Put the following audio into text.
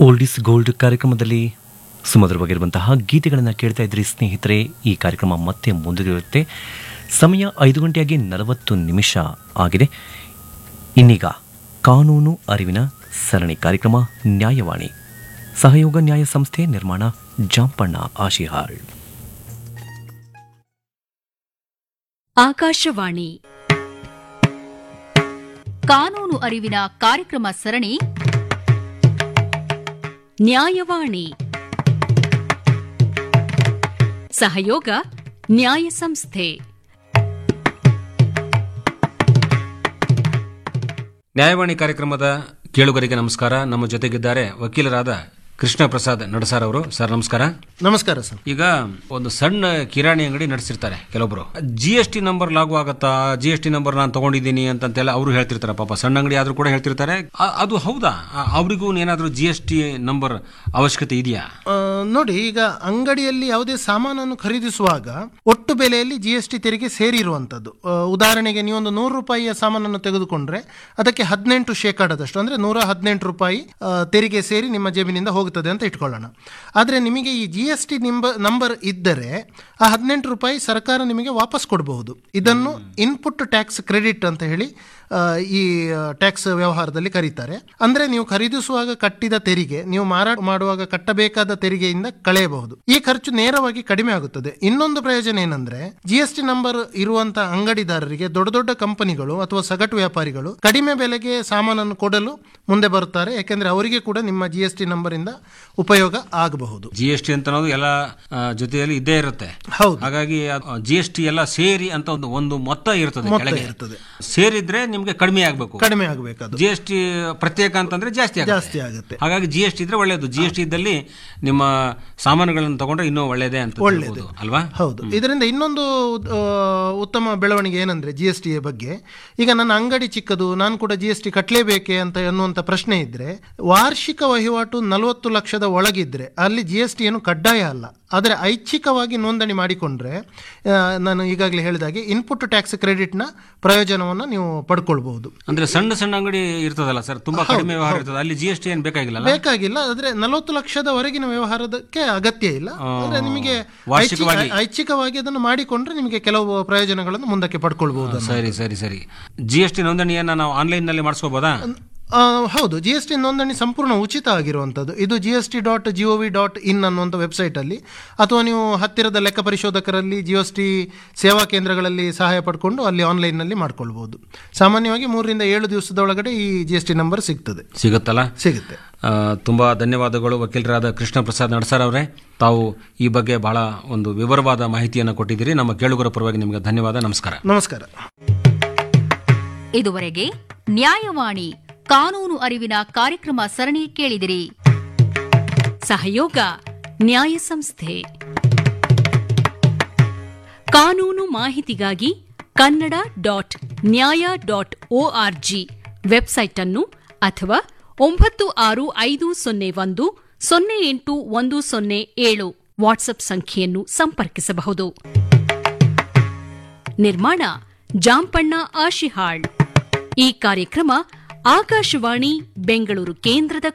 Old is gold ಕಾರ್ಯಕ್ರಮದಲ್ಲಿ ಸುಮಧುರವಾಗಿರುವಂತಹ ಗೀತೆಗಳನ್ನು ಕೇಳ್ತಾ ಇದ್ರಿ ಸ್ನೇಹಿತರೆ ಈ ಕಾರ್ಯಕ್ರಮ ಮತ್ತೆ ಮುಂದುವರಿಯುತ್ತೆ ಸಮಯ ಐದು ಗಂಟೆಯಾಗಿ ನಲವತ್ತು ನಿಮಿಷ ಆಗಿದೆ ಇನ್ನೀಗ ಕಾನೂನು ಅರಿವಿನ ಸರಣಿ ಕಾರ್ಯಕ್ರಮ ನ್ಯಾಯವಾಣಿ ಸಹಯೋಗ ನ್ಯಾಯ ಸಂಸ್ಥೆ ನಿರ್ಮಾಣ ಜಾಂಪಣ್ಣ ಆಶಿಹಾಳ್ ಆಕಾಶವಾಣಿ ಕಾನೂನು ಅರಿವಿನ ಕಾರ್ಯಕ್ರಮ ಸರಣಿ ನ್ಯಾಯವಾಣಿ ಸಹಯೋಗ ನ್ಯಾಯ ಸಂಸ್ಥೆ ನ್ಯಾಯವಾಣಿ ಕಾರ್ಯಕ್ರಮದ ಕೇಳುಗರಿಗೆ ನಮಸ್ಕಾರ ನಮ್ಮ ಜೊತೆಗಿದ್ದಾರೆ ವಕೀಲರಾದ ಕೃಷ್ಣ ಪ್ರಸಾದ್ ನಡಸಾರ್ ಅವರು ಸರ್ ನಮಸ್ಕಾರ ನಮಸ್ಕಾರ ಸರ್ ಈಗ ಒಂದು ಸಣ್ಣ ಕಿರಾಣಿ ಅಂಗಡಿ ನಡೆಸಿರ್ತಾರೆ ಕೆಲವೊಬ್ರು ಜಿ ಎಸ್ ಟಿ ನಂಬರ್ ಲಾಗು ಆಗತ್ತಾ ಜಿ ಎಸ್ ಟಿ ನಂಬರ್ ನಾನು ತಗೊಂಡಿದ್ದೀನಿ ಅಂತಂತೆಲ್ಲ ಅವರು ಹೇಳ್ತಿರ್ತಾರೆ ಪಾಪ ಸಣ್ಣ ಅಂಗಡಿ ಆದ್ರೂ ಕೂಡ ಹೇಳ್ತಿರ್ತಾರೆ ಅ- ಅದು ಹೌದಾ ಅ- ಅವ್ರಿಗೂ ಏನಾದರೂ ಜಿ ಎಸ್ ಟಿ ನಂಬರ್ ಅವಶ್ಯಕತೆ ಇದೆಯಾ ಆ, ನೋಡಿ ಈಗ ಅಂಗಡಿಯಲ್ಲಿ ಯಾವುದೇ ಸಾಮಾನನ್ನು ಖರೀದಿಸುವಾಗ ಒಟ್ಟು ಬೆಲೆಯಲ್ಲಿ ಜಿ ಎಸ್ ಟಿ ತೆರಿಗೆ ಸೇರಿರುವಂಥದ್ದು ಆ, ಉದಾಹರಣೆಗೆ ನೀವೊಂದು ನೂರು ರೂಪಾಯಿಯ ಸಾಮಾನನ್ನು ತೆಗೆದುಕೊಂಡ್ರೆ ಅದಕ್ಕೆ ಹದಿನೆಂಟು ಶೇಕಡದಷ್ಟು ಅಂದರೆ ನೂರ ಹದಿನೆಂಟು ರೂಪಾಯಿ ಆ, ತೆರಿಗೆ ಸೇರಿ ನಿಮ್ಮ ಜೇಬಿನಿಂದ ಹೋಗ್ತದೆ ಅಂತ ಇಟ್ಕೊಳ್ಳೋಣ ಆದರೆ ನಿಮಗೆ ಈ ಜಿ ಎಸ್ ಟಿ ನಿಂಬ ನಂಬರ್ ಇದ್ದರೆ ಆ ಹದಿನೆಂಟು ರೂಪಾಯಿ ಸರ್ಕಾರ ನಿಮಗೆ ವಾಪಸ್ ಕೊಡಬಹುದು ಇದನ್ನು ಇನ್ಪುಟ್ ಟ್ಯಾಕ್ಸ್ ಕ್ರೆಡಿಟ್ ಅಂತ ಹೇಳಿ ಆ, ಈ ಟ್ಯಾಕ್ಸ್ ವ್ಯವಹಾರದಲ್ಲಿ ಕರೀತಾರೆ ಅಂದರೆ ನೀವು ಖರೀದಿಸುವಾಗ ಕಟ್ಟಿದ ತೆರಿಗೆ ನೀವು ಮಾರಾಟ ಮಾಡುವಾಗ ಕಟ್ಟಬೇಕಾದ ತೆರಿಗೆಯಿಂದ ಕಳೆಯಬಹುದು ಈ ಖರ್ಚು ನೇರವಾಗಿ ಕಡಿಮೆ ಆಗುತ್ತದೆ ಇನ್ನೊಂದು ಪ್ರಯೋಜನ ಏನಂದ್ರೆ ಜಿ ಎಸ್ ಟಿ ನಂಬರ್ ಇರುವಂತಹ ಅಂಗಡಿದಾರರಿಗೆ ದೊಡ್ಡ ದೊಡ್ಡ ಕಂಪನಿಗಳು ಅಥವಾ ಸಗಟು ವ್ಯಾಪಾರಿಗಳು ಕಡಿಮೆ ಬೆಲೆಗೆ ಸಾಮಾನನ್ನು ಕೊಡಲು ಮುಂದೆ ಬರುತ್ತಾರೆ ಯಾಕೆಂದ್ರೆ ಅವರಿಗೆ ಕೂಡ ನಿಮ್ಮ ಜಿ ಎಸ್ ಟಿ ನಂಬರ್ ಇಂದ ಉಪಯೋಗ ಆಗಬಹುದು ಜಿ ಎಸ್ ಟಿ ಅಂತ ಅನ್ನೋದು ಎಲ್ಲ ಆ, ಜೊತೆಯಲ್ಲಿ ಇದ್ದೇ ಇರುತ್ತೆ ಹೌದು ಹಾಗಾಗಿ ಜಿ ಎಸ್ ಟಿ ಎಲ್ಲ ಸೇರಿ ಅಂತ ಒಂದು ಒಂದು ಮೊತ್ತ ಇರ್ತದೆ ಮೊತ್ತ ಕೆಳಗೆ ಇರ್ತದೆ. ಸೇರಿದ್ರೆ ನಿಮ್ಗೆ ಕಡಿಮೆ ಆಗ್ಬೇಕು ಕಡಿಮೆ ಆಗಬೇಕದು ಜಿ ಎಸ್ ಟಿ ಪ್ರತ್ಯೇಕ ಅಂತಂದ್ರೆ ಜಾಸ್ತಿ ಆಗುತ್ತೆ. ಜಾಸ್ತಿ ಆಗುತ್ತೆ ಹಾಗಾಗಿ ಜಿ ಎಸ್ ಟಿ ಇದ್ರೆ ಒಳ್ಳೇದು ಜಿ ಎಸ್ ಟಿ ಇದ್ದಲ್ಲಿ ನಿಮ್ಮ ಸಾಮಾನುಗಳನ್ನು ತಗೊಂಡ್ರೆ ಇನ್ನೂ ಒಳ್ಳೇದೇ ಅಂತ ಒಳ್ಳೇದು. ಹೇಳ್ಬೋದು, ಅಲ್ವಾ ಹೌದು ಇದರಿಂದ ಇನ್ನೊಂದು ಆ, ಉತ್ತಮ ಬೆಳವಣಿಗೆ ಏನಂದ್ರೆ ಜಿ ಎಸ್ ಟಿ ಬಗ್ಗೆ ಈಗ ನನ್ನ ಅಂಗಡಿ ಚಿಕ್ಕದು ನಾನು ಕೂಡ ಜಿ ಎಸ್ ಟಿ ಕಟ್ಟಲೇಬೇಕೆ ಅಂತ ಅನ್ನುವಂಥ ಪ್ರಶ್ನೆ ಇದ್ರೆ ವಾರ್ಷಿಕ ವಹಿವಾಟು ನಲವತ್ತು ಲಕ್ಷದ ಒಳಗಿದ್ರೆ ಅಲ್ಲಿ ಜಿ ಎಸ್ ಟಿ ಏನು ಕಡ್ಡಾಯ ಅಲ್ಲ ಆದರೆ ಐಚ್ಛಿಕವಾಗಿ ನೋಂದಣಿ ಮಾಡಿಕೊಂಡ್ರೆ ಆ, ನಾನು ಈಗಾಗಲೇ ಹೇಳಿದಾಗೆ ಇನ್ಪುಟ್ ಟ್ಯಾಕ್ಸ್ ಕ್ರೆಡಿಟ್ನ ಪ್ರಯೋಜನವನ್ನು ನೀವು ಪಡ್ಕೊಳ್ಬಹುದು ಅಂದ್ರೆ ಸಣ್ಣ ಸಣ್ಣ ಅಂಗಡಿ ಇರ್ತದಲ್ಲ ಸರ್ ತುಂಬಾ ಕಡಿಮೆ ವ್ಯವಹಾರ ಇರ್ತದೆ ಅಲ್ಲಿ ಜಿ ಎಸ್ ಟಿ ಏನ್ ಬೇಕಾಗಿಲ್ಲ ಬೇಕಾಗಿಲ್ಲ ಆದ್ರೆ ನಲವತ್ತು ಲಕ್ಷದವರೆಗಿನ ವ್ಯವಹಾರದಕ್ಕೆ ಅಗತ್ಯ ಇಲ್ಲ ಅಂದ್ರೆ ನಿಮಗೆ ವಾರ್ಷಿಕವಾಗಿ. ಐಚ್ಛಿ- ಐಚ್ಛಿಕವಾಗಿ ಅದನ್ನು ಮಾಡಿಕೊಂಡ್ರೆ ನಿಮಗೆ ಕೆಲವು ಪ್ರಯೋಜನಗಳನ್ನು ಮುಂದಕ್ಕೆ ಪಡ್ಕೊಳ್ಬಹುದು ಸರಿ ಸರಿ ಸರಿ ಜಿ ಎಸ್ ಟಿ ನೋಂದಣಿಯನ್ನ ನಾವು ಆನ್ಲೈನ್ ನಲ್ಲಿ ಮಾಡಿಸ್ಕೋಬೋದಾ ಆ, ಹೌದು ಜಿ ಎಸ್ ಟಿ ನೋಂದಣಿ ಸಂಪೂರ್ಣ ಉಚಿತ ಆಗಿರುವಂಥದ್ದು ಇದು G S T dot G O V dot in ಅನ್ನುವಂಥ ವೆಬ್ಸೈಟಲ್ಲಿ ಅಥವಾ ನೀವು ಹತ್ತಿರದ ಲೆಕ್ಕ ಪರಿಶೋಧಕರಲ್ಲಿ ಜಿ ಎಸ್ ಟಿ ಸೇವಾ ಕೇಂದ್ರಗಳಲ್ಲಿ ಸಹಾಯ ಪಡ್ಕೊಂಡು ಅಲ್ಲಿ ಆನ್ಲೈನ್ನಲ್ಲಿ ಮಾಡ್ಕೊಳ್ಬೋದು ಸಾಮಾನ್ಯವಾಗಿ ಮೂರರಿಂದ ಏಳು ದಿವಸದ ಒಳಗಡೆ ಈ ಜಿ ಎಸ್ ಟಿ ನಂಬರ್ ಸಿಗ್ತದೆ ಸಿಗುತ್ತಲ್ಲ ಸಿಗುತ್ತೆ ಆ, ತುಂಬಾ ಧನ್ಯವಾದಗಳು ವಕೀಲರಾದ ಕೃಷ್ಣ ಪ್ರಸಾದ್ ನಡಸರ್ ಅವರೇ ತಾವು ಈ ಬಗ್ಗೆ ಬಹಳ ಒಂದು ವಿವರವಾದ ಮಾಹಿತಿಯನ್ನು ಕೊಟ್ಟಿದ್ದೀರಿ ನಮ್ಮ ಕೇಳುಗರ ಪರವಾಗಿ ನಿಮಗೆ ಧನ್ಯವಾದ ನಮಸ್ಕಾರ ನಮಸ್ಕಾರ ಇದುವರೆಗೆ ನ್ಯಾಯವಾಣಿ ಕಾನೂನು ಅರಿವಿನ ಕಾರ್ಯಕ್ರಮ ಸರಣಿ ಕೇಳಿದಿರಿ ಸಹಯೋಗ ನ್ಯಾಯ ಸಂಸ್ಥೆ ಕಾನೂನು ಮಾಹಿತಿಗಾಗಿ Kannada dot Nyaya dot O R G website ಅನ್ನು ಅಥವಾ ಒಂಬತ್ತು ಆರು ಐದು ಸೊನ್ನೆ ಒಂದು ಸೊನ್ನೆ ಎಂಟು ಒಂದು ಸೊನ್ನೆ ಏಳು ವಾಟ್ಸ್ಆಪ್ ಸಂಖ್ಯೆಯನ್ನು ಸಂಪರ್ಕಿಸಬಹುದು ನಿರ್ಮಾಣ ಜಾಂಪಣ್ಣ ಆಶಿಹಾಳ್ ಈ ಕಾರ್ಯಕ್ರಮ ಆಕಾಶವಾಣಿ ಬೆಂಗಳೂರು ಕೇಂದ್ರದ